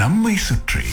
நம்மை சுற்றி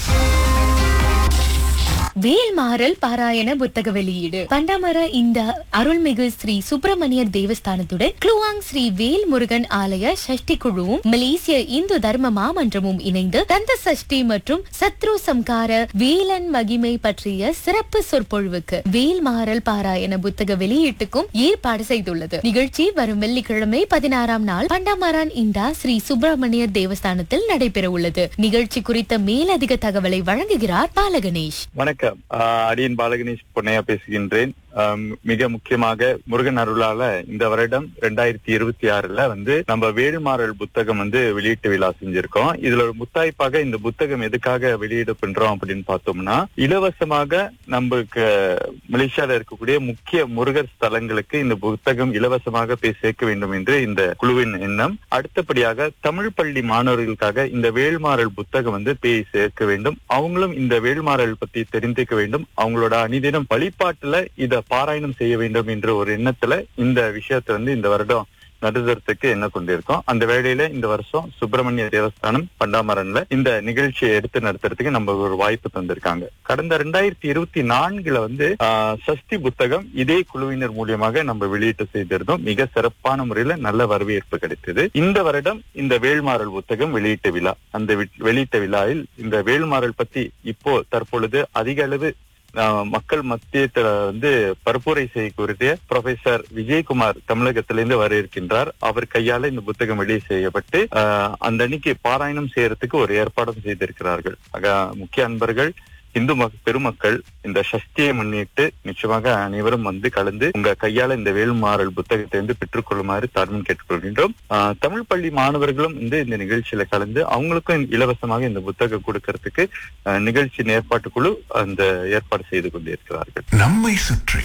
வேல்மாறல் பாராயண புத்தக வெளியீடு பண்டாமர இந்த அருள்மிகு ஸ்ரீ சுப்பிரமணியர் தேவஸ்தானத்துடன் க்ளூவாங் ஸ்ரீ வேல் முருகன் ஆலய சஷ்டி குழுவும் மலேசிய இந்து தர்ம மாமன்றமும் இணைந்து தந்த சஷ்டி மற்றும் சத்ரு சம்கார வேலன் மகிமை பற்றிய சிறப்பு சொற்பொழிவுக்கு வேல்மாறல் பாராயண புத்தக வெளியீட்டுக்கும் ஏற்பாடு செய்துள்ளது நிகழ்ச்சி வரும் வெள்ளிக்கிழமை பதினாறாம் நாள் பண்டாமரான் இந்தா ஸ்ரீ சுப்பிரமணியர் தேவஸ்தானத்தில் நடைபெற உள்ளது நிகழ்ச்சி குறித்த மேலதிக தகவலை வழங்குகிறார் பாலகணேஷ் வணக்கம் ஆஹ் அடியன் பாலகணேஷ் பொன்னையா பேசுகின்றேன் ஆம், மிக முக்கியமாக முருகன் அருளால இந்த வருடம் ரெண்டாயிரத்தி இருபத்தி ஆறுல வந்து நம்ம வேடுமாறல் புத்தகம் வந்து வெளியீட்டு விழா செஞ்சிருக்கோம் இதுல ஒரு முத்தாய்ப்பாக இந்த புத்தகம் எதுக்காக வெளியீடு பண்றோம் அப்படின்னு பார்த்தோம்னா இலவசமாக நம்மளுக்கு மலேசியால இருக்கக்கூடிய முக்கிய முருகர் ஸ்தலங்களுக்கு இந்த புத்தகம் இலவசமாக போய் சேர்க்க வேண்டும் என்று இந்த குழுவின் எண்ணம் அடுத்தபடியாக தமிழ் பள்ளி மாணவர்களுக்காக இந்த வேல்மாறல் புத்தகம் வந்து போய் சேர்க்க வேண்டும் அவங்களும் இந்த வேல்மாறல் பத்தி தெரிந்துக்க வேண்டும் அவங்களோட அனிதினம் வழிபாட்டுல இத பாராயணம் செய்ய வேண்டும் என்ற ஒரு எண்ணத்துல இந்த விஷயத்தை வந்து இந்த வருடம் நடுதரத்துக்கு என்ன கொண்டிருக்கோம் அந்த வேளையில இந்த வருஷம் சுப்பிரமணிய தேவஸ்தானம் பண்டாமரன்ல இந்த நிகழ்ச்சியை எடுத்து நடத்துறதுக்கு நம்ம ஒரு வாய்ப்பு தந்திருக்காங்க கடந்த ரெண்டாயிரத்தி இருபத்தி நான்குல வந்து ஆஹ், சஷ்டி புத்தகம் இதே குழுவினர் மூலியமாக நம்ம வெளியீட்டு செய்திருந்தோம் மிக சிறப்பான முறையில நல்ல வரவேற்பு கிடைத்தது இந்த வருடம் இந்த வேல்மாறல் புத்தகம் வெளியீட்டு விழா அந்த வி- வெளியிட்ட விழாவில் இந்த வேல்மாறல் பத்தி இப்போ தற்பொழுது அதிக அளவு ஆஹ், மக்கள் மத்தியத்துல வந்து பரப்புரை செய்யக்கூடிய ப்ரொஃபசர் விஜயகுமார் தமிழகத்திலிருந்து வர இருக்கின்றார் அவர் கையால இந்த புத்தகம் வெளியே செய்யப்பட்டு ஆஹ், அந்த அன்னைக்கு பாராயணம் செய்யறதுக்கு ஒரு ஏற்பாடும் செய்திருக்கிறார்கள் ஆக முக்கிய அன்பர்கள் இந்து மக் பெருமக்கள் இந்த சஷ்டியை முன்னிட்டு நிச்சயமாக அனைவரும் வந்து கலந்து உங்க கையால இந்த வேல்மாறல் புத்தகத்தை வந்து பெற்றுக்கொள்ளுமாறு தாழ்மையும் கேட்டுக்கொள்கின்றோம் ஆஹ், தமிழ் பள்ளி மாணவர்களும் வந்து இந்த நிகழ்ச்சியில கலந்து அவங்களுக்கும் இலவசமாக இந்த புத்தகம் கொடுக்கறதுக்கு ஆஹ், நிகழ்ச்சியின் ஏற்பாட்டுக்குழு அந்த ஏற்பாடு செய்து கொண்டிருக்கிறார்கள் நம்மை சுற்றி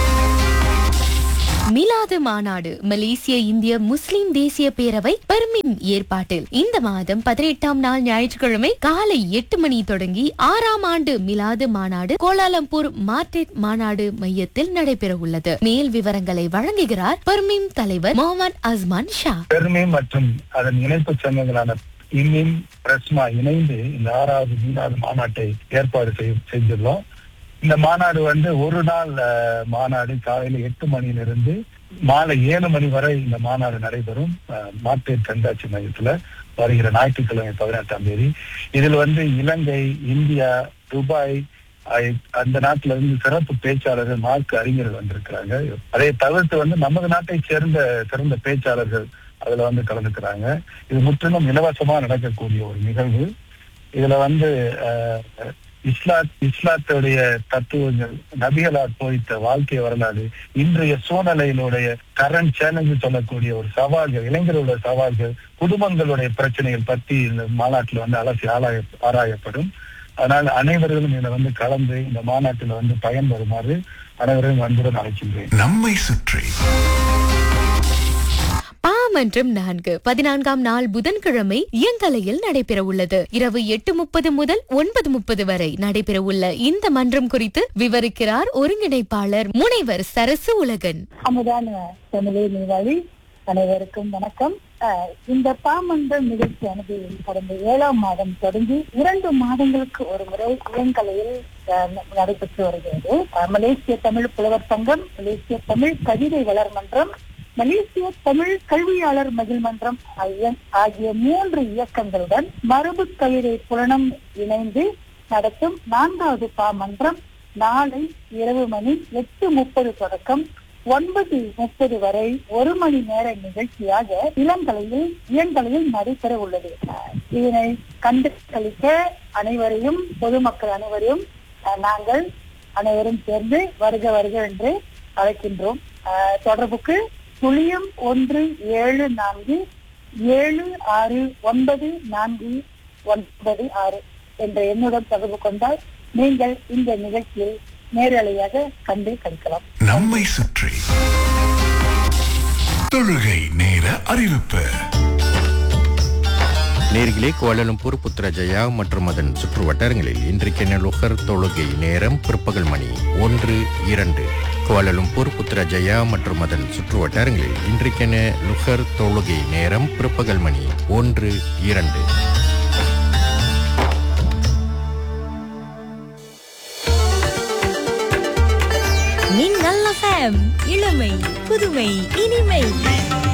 மிலாது மாநாடு மலேசிய இந்திய முஸ்லிம் தேசிய பேரவை பர்மின் ஏற்பாட்டில் இந்த மாதம் பதினெட்டாம் நாள் ஞாயிற்றுக்கிழமை காலை எட்டு மணி தொடங்கி ஆறாம் ஆண்டு மிலாது மாநாடு கோலாலம்பூர் மார்க்கெட் மாநாடு மையத்தில் நடைபெற உள்ளது மேல் விவரங்களை வழங்குகிறார் பர்மிம் தலைவர் முகமது அஸ்மான் ஷா பெருமை மற்றும் அதன் இணைப்பு சங்கங்களான இம்மின் பிரஸ்மா இணைந்து இந்த ஆறாவது மீனாவது மாநாட்டை ஏற்பாடு செய்- செஞ்சுள்ளோம் இந்த மாநாடு வந்து ஒரு நாள் அஹ், மாநாடு காலையில எட்டு மணியிலிருந்து மாலை ஏழு மணி வரை இந்த மாநாடு நடைபெறும் அஹ், மார்க்கெட் கண்காட்சி மையத்துல வருகிற ஞாயிற்றுக்கிழமை பதினெட்டாம் தேதி இதில் வந்து இலங்கை இந்தியா துபாய் அஹ், அந்த நாட்டுல இருந்து சிறப்பு பேச்சாளர்கள் மார்க் அறிஞர்கள் வந்திருக்கிறாங்க அதை தவிர்த்து வந்து நமது நாட்டை சேர்ந்த சிறந்த பேச்சாளர்கள் அதுல வந்து கலந்துக்கிறாங்க இது முற்றிலும் இலவசமா நடக்கக்கூடிய ஒரு நிகழ்வு இதுல வந்து அஹ், இஸ்லாத் இஸ்லாத்துடைய தத்துவங்கள் நபிகளார் போதித்த வாழ்க்கை வரலாறு இன்றைய சூழ்நிலையினுடைய கரண்ட் சேலஞ்சு சொல்லக்கூடிய ஒரு சவால்கள் இளைஞர்களுடைய சவால்கள் குடும்பங்களுடைய பிரச்சனைகள் பத்தி இந்த மாநாட்டில் வந்து அலசி ஆராய ஆராயப்படும் அதனால் அனைவர்களும் இதுல வந்து கலந்து இந்த மாநாட்டில் வந்து பயன்பெறுமாறு அனைவரையும் அன்புடன் அழைக்கின்றேன் நம்மை சுற்றி பாமன்றம் நான்கு பதினான்காம் நாள் புதன்கிழமை இயங்கலையில் நடைபெற உள்ளது இரவு எட்டு முப்பது முதல் ஒன்பது முப்பது வரை நடைபெற உள்ள இந்த மன்றம் குறித்து விவரிக்கிறார் ஒருங்கிணைப்பாளர் முனைவர் சரசு உலகன் அமுதான தமிழே நீவாழி அனைவருக்கும் வணக்கம் அஹ், இந்த பாமன்றம் நிகழ்ச்சியானது கடந்த ஏழாம் மாதம் தொடங்கி இரண்டு மாதங்களுக்கு ஒரு முறை இளங்கலையில் அஹ், ந- நடைபெற்று வருகிறது அஹ், மலேசிய தமிழ் புலவர் சங்கம் மலேசிய தமிழ் கவிதை வளர் மன்றம் மலேசிய தமிழ் கல்வியாளர் மகிழ் மன்றம் ஆகிய- ஆகிய மூன்று இயக்கங்களுடன் மரபு கவிதை புலனம் இணைந்து நடத்தும் நான்காவது பாமன்றம் நாளை இரவு மணி எட்டு முப்பது தொடக்கம் ஒன்பது முப்பது வரை ஒரு மணி நேர நிகழ்ச்சியாக இளங்கலையில் இயங்கலையில் நடைபெற உள்ளது அஹ் இதனை கண்டு கழிக்க அனைவரையும் பொதுமக்கள் அனைவரையும் அஹ், நாங்கள் அனைவரும் சேர்ந்து வருக வருக என்று அழைக்கின்றோம் அஹ், தொடர்புக்கு சுழியம் ஒன்று ஏழு நான்கு ஏழு ஆறு ஒன்பது நான்கு ஒன்பது ஆறு என்ற எண்ணுடன் தொடர்பு கொண்டால் நீங்கள் இந்த நிகழ்ச்சியை நேரலையாக கண்டு கழிக்கலாம் நம்மை சுற்றி தொழுகை நேர அறிவிப்பு நேர்களே கோலாலம்பூர் புத்ரஜயா மற்றும் அதன் சுற்று வட்டாரங்களில் இன்றைக்கென லுகர் தொழுகை நேரம் பிற்பகல் மணி ஒன்று இரண்டு கோலாலம்பூர் புத்ரஜயா மற்றும் அதன் சுற்று வட்டாரங்களில் இன்றைக்கென லுகர் தொழுகை நேரம் பிற்பகல் மணி ஒன்று இரண்டு மின்னல் FM இளமை புதுமை இனிமை